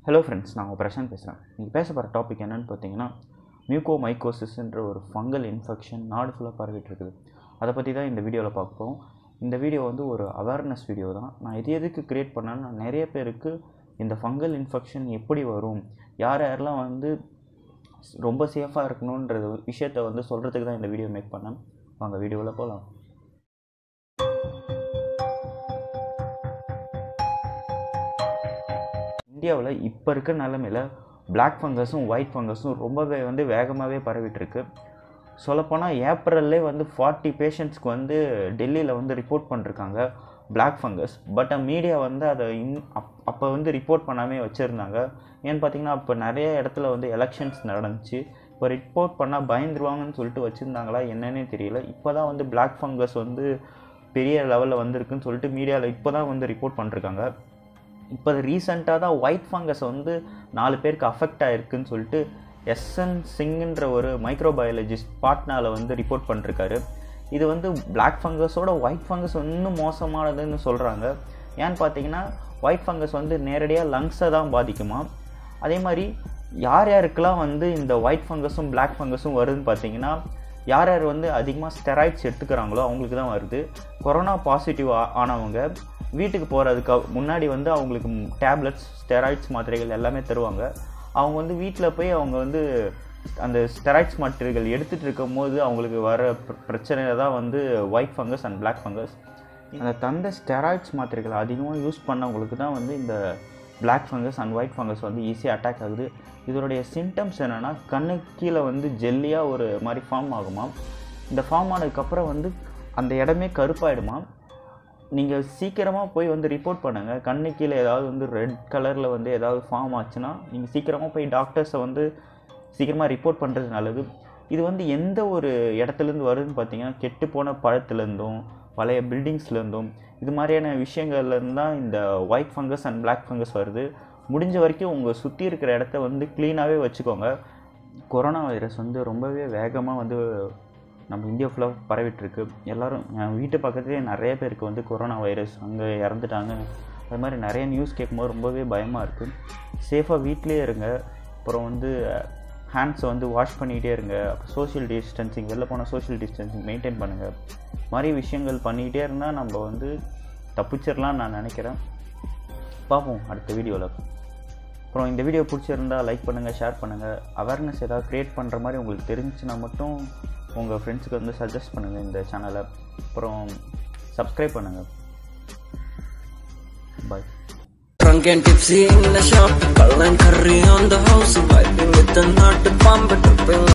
hello friends நான் உங்கள் பிரசாந்த் பேசுகிறேன் நீங்கள் பேச போகிற டாபிக் என்னென்னு பார்த்தீங்கன்னா மியூகோ மைக்கோசிஸ்ன்ற ஒரு ஃபங்கல் இன்ஃபெக்ஷன் நாடு ஃபுல்லாக பரவிட்டு இருக்குது அதை பற்றி தான் இந்த வீடியோவில் பார்க்க போகிறோம் இந்த வீடியோ வந்து ஒரு அவேர்னஸ் வீடியோ தான் நான் இது எதுக்கு க்ரியேட் பண்ணேன்னா நிறைய பேருக்கு இந்த ஃபங்கல் இன்ஃபெக்ஷன் எப்படி வரும் யார் யாரெல்லாம் வந்து ரொம்ப சேஃபாக இருக்கணுன்ற விஷயத்த வந்து சொல்கிறதுக்கு தான் இந்த வீடியோ மேக் பண்ணேன் வாங்க வீடியோவில் போகலாம் இந்தியாவில் இப்போ இருக்க நிலமையில பிளாக் ஃபங்கஸும் ஒயிட் ஃபங்கஸும் ரொம்பவே வந்து வேகமாகவே பரவிட்டுருக்கு சொல்லப்போனால் ஏப்ரல்லே வந்து ஃபார்ட்டி பேஷண்ட்ஸ்க்கு வந்து டெல்லியில் வந்து ரிப்போர்ட் பண்ணிருக்காங்க பிளாக் ஃபங்கஸ் பட் மீடியா வந்து அதை இன் அப் அப்போ வந்து ரிப்போர்ட் பண்ணாமே வச்சுருந்தாங்க ஏன்னு பார்த்தீங்கன்னா அப்போ நிறைய இடத்துல வந்து எலெக்ஷன்ஸ் நடந்துச்சு இப்போ ரிப்போர்ட் பண்ணால் பயந்துருவாங்கன்னு சொல்லிட்டு வச்சுருந்தாங்களா என்னன்னே தெரியல இப்போ தான் வந்து பிளாக் ஃபங்கஸ் வந்து பெரிய லெவலில் வந்திருக்குன்னு சொல்லிட்டு மீடியாவில் இப்போ தான் வந்து ரிப்போர்ட் பண்ணிருக்காங்க இப்போ ரீசெண்டாக தான் ஒயிட் ஃபங்கஸ் வந்து நாலு பேருக்கு அஃபெக்ட் ஆகிருக்குன்னு சொல்லிட்டு எஸ்என் சிங்குன்ற ஒரு மைக்ரோபயாலஜிஸ்ட் பாட்னாவில் வந்து ரிப்போர்ட் பண்ணிருக்காரு இது வந்து பிளாக் ஃபங்கஸோட ஒயிட் ஃபங்கஸ் இன்னும் மோசமானதுன்னு சொல்கிறாங்க ஏன்னு பார்த்தீங்கன்னா ஒயிட் ஃபங்கஸ் வந்து நேரடியாக லங்ஸை தான் பாதிக்குமா அதே மாதிரி யார் யாருக்கெல்லாம் வந்து இந்த ஒயிட் ஃபங்கஸும் பிளாக் ஃபங்கஸும் வருதுன்னு பார்த்தீங்கன்னா யார் யார் வந்து அதிகமாக ஸ்டெராய்ட்ஸ் எடுத்துக்கிறாங்களோ அவங்களுக்கு தான் வருது கொரோனா பாசிட்டிவ் ஆனவங்க வீட்டுக்கு போகிறதுக்கு முன்னாடி வந்து அவங்களுக்கு டேப்லெட்ஸ் ஸ்டெராய்ட்ஸ் மாத்திரைகள் எல்லாமே தருவாங்க அவங்க வந்து வீட்டில் போய் அவங்க வந்து அந்த ஸ்டெராய்ட்ஸ் மாத்திரைகள் எடுத்துகிட்டு இருக்கும் போது அவங்களுக்கு வர பிரச்சனை தான் வந்து white fungus and black fungus அந்த தந்த ஸ்டெராய்ட்ஸ் மாத்திரைகள் அதிகமாக யூஸ் பண்ணவங்களுக்கு தான் வந்து இந்த black fungus and white fungus வந்து ஈஸியாக அட்டாக் ஆகுது இதனுடைய சிம்டம்ஸ் என்னென்னா கண்ணு கீழே வந்து ஜெல்லியாக ஒரு மாதிரி ஃபார்ம் ஆகுமா இந்த ஃபார்ம் ஆனதுக்கப்புறம் வந்து அந்த இடமே கருப்பாயிடுமா நீங்கள் சீக்கிரமாக போய் வந்து ரிப்போர்ட் பண்ணுங்கள் கண்ணு கீழே ஏதாவது வந்து ரெட் கலரில் வந்து ஏதாவது ஃபார்ம் ஆச்சுன்னா நீங்கள் சீக்கிரமாக போய் டாக்டர்ஸை வந்து சீக்கிரமாக ரிப்போர்ட் பண்ணுறது நல்லது இது வந்து எந்த ஒரு இடத்துலேருந்து வருதுன்னு பார்த்தீங்கன்னா கெட்டு போன பழத்துலேருந்தும் பழைய பில்டிங்ஸ்லேருந்தும் இது மாதிரியான விஷயங்கள்லேருந்து தான் இந்த white fungus and black fungus வருது முடிஞ்ச வரைக்கும் உங்கள் சுற்றி இருக்கிற இடத்த வந்து க்ளீனாகவே வச்சுக்கோங்க கொரோனா வைரஸ் வந்து ரொம்பவே வேகமாக வந்து நம்ம இந்தியா ஃபுல்லாக பரவிட்டுருக்கு எல்லோரும் என் வீட்டு பக்கத்துலேயே நிறைய பேருக்கு வந்து கொரோனா வைரஸ் அங்கே இறந்துட்டாங்க அது மாதிரி நிறைய நியூஸ் கேட்கும்போது ரொம்பவே பயமாக இருக்குது சேஃபாக வீட்லேயே இருங்க அப்புறம் வந்து ஹேண்ட்ஸை வந்து வாஷ் பண்ணிகிட்டே இருங்க அப்புறம் சோஷியல் டிஸ்டன்சிங் வெளில போனால் சோஷியல் டிஸ்டன்சிங் மெயின்டைன் பண்ணுங்கள் மாதிரி விஷயங்கள் பண்ணிக்கிட்டே இருந்தால் நம்ம வந்து தப்பிச்சிடலான்னு நான் நினைக்கிறேன் பார்ப்போம் அடுத்த வீடியோவில் அப்புறம் இந்த வீடியோ பிடிச்சிருந்தா லைக் பண்ணுங்கள் ஷேர் பண்ணுங்கள் அவேர்னஸ் ஏதாவது க்ரியேட் பண்ணுற மாதிரி உங்களுக்கு தெரிஞ்சுன்னா மட்டும் உங்கள் ஃப்ரெண்ட்ஸுக்கு வந்து சஜஸ்ட் பண்ணுங்கள் இந்த சேனலை அப்புறம் சப்ஸ்கிரைப் பண்ணுங்கள் பாய் Drunk and tipsy in the shop, call and curry on the house, vibing with the nut bomb, tripping